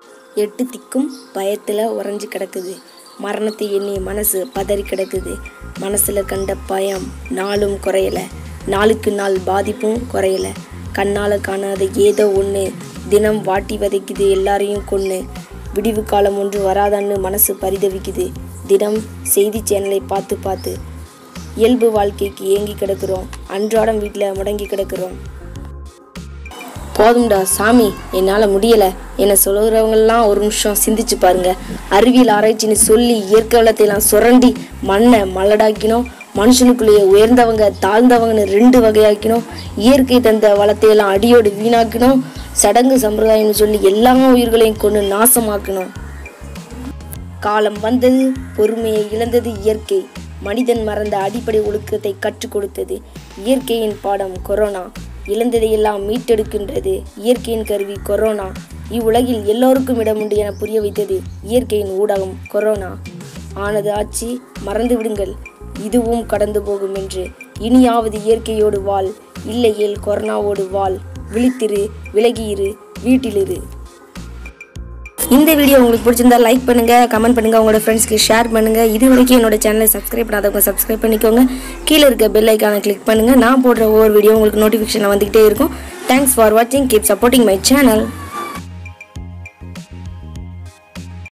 எட்டு திக்கும் பயத்தில் உறைஞ்சி கிடக்குது மரணத்தை எண்ணி மனசு பதறி கிடக்குது மனசில் கண்ட பயம் நாளும் குறையல நாளுக்கு நாள் பாதிப்பும் குறையல கண்ணால் காணாத ஏதோ ஒன்று தினம் வாட்டி வதைக்குது எல்லாரையும் கொன்று விடிவு காலம் ஒன்று வராதான்னு மனசு பரிதவிக்குது தினம் செய்தி சேனலை பார்த்து பார்த்து இயல்பு வாழ்க்கைக்கு ஏங்கி கிடக்கிறோம் அன்றாடம் வீட்டில் முடங்கி கிடக்கிறோம் போதும்டா சாமி என்னால் முடியலை என்னை சொல்கிறவங்கெல்லாம் ஒரு நிமிஷம் சிந்திச்சு பாருங்க அறிவியல் ஆராய்ச்சின்னு சொல்லி இயற்கை வளத்தையெல்லாம் சுரண்டி மண்ணை மலடாக்கினோம் மனுஷனுக்குள்ளேயே உயர்ந்தவங்க தாழ்ந்தவங்கன்னு ரெண்டு வகையாக்கினோம் இயற்கை தந்த வளத்தையெல்லாம் அடியோடு வீணாக்கினோம் சடங்கு சம்பிரதாயம்னு சொல்லி எல்லா உயிர்களையும் கொண்டு நாசமாக்கினோம் காலம் வந்தது பொறுமையை இழந்தது இயற்கை மனிதன் மறந்த அடிப்படை ஒழுக்கத்தை கற்றுக் கொடுத்தது இயற்கையின் பாடம் கொரோனா இழந்ததையெல்லாம் மீட்டெடுக்கின்றது இயற்கையின் கருவி கொரோனா இவ்வுலகில் எல்லோருக்கும் இடம் உண்டு என புரிய வைத்தது இயற்கையின் ஊடகம் கொரோனா ஆனது ஆட்சி மறந்து விடுங்கள் இதுவும் கடந்து போகும் என்று இனியாவது இயற்கையோடு வாழ் இல்லையேல் கொரோனாவோடு வாழ் விழித்திரு விலகியிரு வீட்டிலிரு இந்த வீடியோ உங்களுக்கு பிடிச்சிருந்தா லைக் பண்ணுங்க கமெண்ட் பண்ணுங்க உங்களோட ஃப்ரெண்ட்ஸ்க்கு ஷேர் பண்ணுங்க இது வரைக்கும் என்னோட சேனலை சப்ஸ்கிரைப் பண்ணாதவங்க சப்ஸ்கிரைப் பண்ணிக்கோங்க கீழே இருக்க பெல் ஐக்கானை கிளிக் பண்ணுங்க நான் போடுற ஒவ்வொரு வீடியோ உங்களுக்கு நோட்டிஃபிகேஷன் வந்துகிட்டே இருக்கும் தேங்க்ஸ் ஃபார் வாட்சிங் கீப் சப்போர்ட்டிங் மை சேனல்